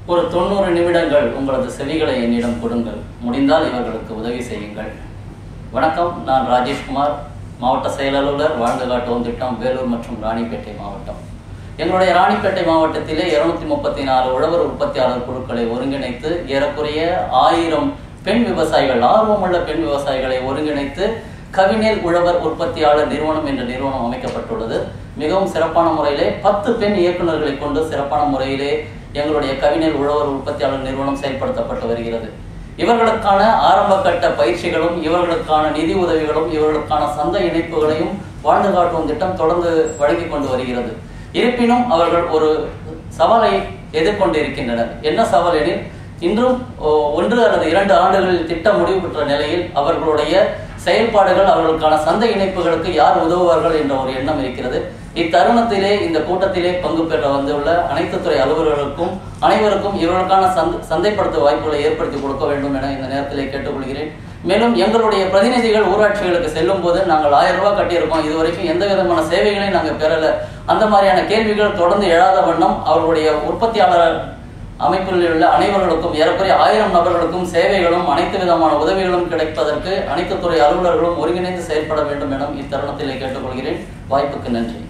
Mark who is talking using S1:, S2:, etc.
S1: ஒரு தொண்ணூறு நிமிடங்கள் உங்களது செவிகளை என்னிடம் கொடுங்கள் முடிந்தால் இவர்களுக்கு உதவி செய்யுங்கள் வணக்கம் நான் ராஜேஷ்குமார் மாவட்ட செயல் அலுவலர் வாழ்ந்து காட்டுவோம் திட்டம் வேலூர் மற்றும் ராணிப்பேட்டை மாவட்டம் எங்களுடைய ராணிப்பேட்டை மாவட்டத்திலே இருநூத்தி முப்பத்தி நாலு உழவர் உற்பத்தியாளர் குழுக்களை ஒருங்கிணைத்து ஏறக்குறைய ஆயிரம் பெண் விவசாயிகள் ஆர்வமுள்ள பெண் விவசாயிகளை ஒருங்கிணைத்து கவிநேல் உழவர் உற்பத்தியாளர் நிறுவனம் என்ற நிறுவனம் அமைக்கப்பட்டுள்ளது மிகவும் சிறப்பான முறையிலே பத்து பெண் இயக்குநர்களை கொண்டு சிறப்பான முறையிலே எங்களுடைய கவிஞர் உழவர் உற்பத்தியாளர் நிறுவனம் செயல்படுத்தப்பட்டு வருகிறது இவர்களுக்கான ஆரம்ப கட்ட பயிற்சிகளும் இவர்களுக்கான நிதி உதவிகளும் இவர்களுக்கான சந்தை இணைப்புகளையும் வாழ்ந்து காட்டும் திட்டம் தொடர்ந்து வழங்கி கொண்டு வருகிறது இருப்பினும் அவர்கள் ஒரு சவாலை எதிர்கொண்டிருக்கின்றனர் என்ன சவால் எனில் இன்றும் ஓ- ஒன்று அல்லது இரண்டு ஆண்டுகளில் திட்டம் முடிவு பெற்ற நிலையில் அவர்களுடைய செயல்பாடுகள் அவர்களுக்கான சந்தை இணைப்புகளுக்கு யார் உதவுவார்கள் என்ற ஒரு எண்ணம் இருக்கிறது இத்தருணத்திலே இந்த கூட்டத்திலே பங்கு பெற வந்துள்ள அனைத்து துறை அலுவலர்களுக்கும் அனைவருக்கும் இவர்களுக்கான சந்தை சந்தைப்படுத்த வாய்ப்புகளை ஏற்படுத்தி கொடுக்க வேண்டும் என இந்த நேரத்திலே கேட்டுக்கொள்கிறேன் மேலும் எங்களுடைய பிரதிநிதிகள் ஊராட்சிகளுக்கு செல்லும் போது நாங்கள் ஆயிரம் ரூபாய் கட்டியிருக்கோம் இதுவரைக்கும் எந்த விதமான சேவைகளையும் நாங்கள் பெறல அந்த மாதிரியான கேள்விகள் தொடர்ந்து எழாத வண்ணம் அவர்களுடைய உற்பத்தியாளர் அமைப்பில் உள்ள அனைவர்களுக்கும் ஏறக்குறைய ஆயிரம் நபர்களுக்கும் சேவைகளும் அனைத்து விதமான உதவிகளும் கிடைப்பதற்கு அனைத்து துறை அலுவலர்களும் ஒருங்கிணைந்து செயல்பட வேண்டும் என இத்தருணத்திலே கேட்டுக்கொள்கிறேன் வாய்ப்புக்கு நன்றி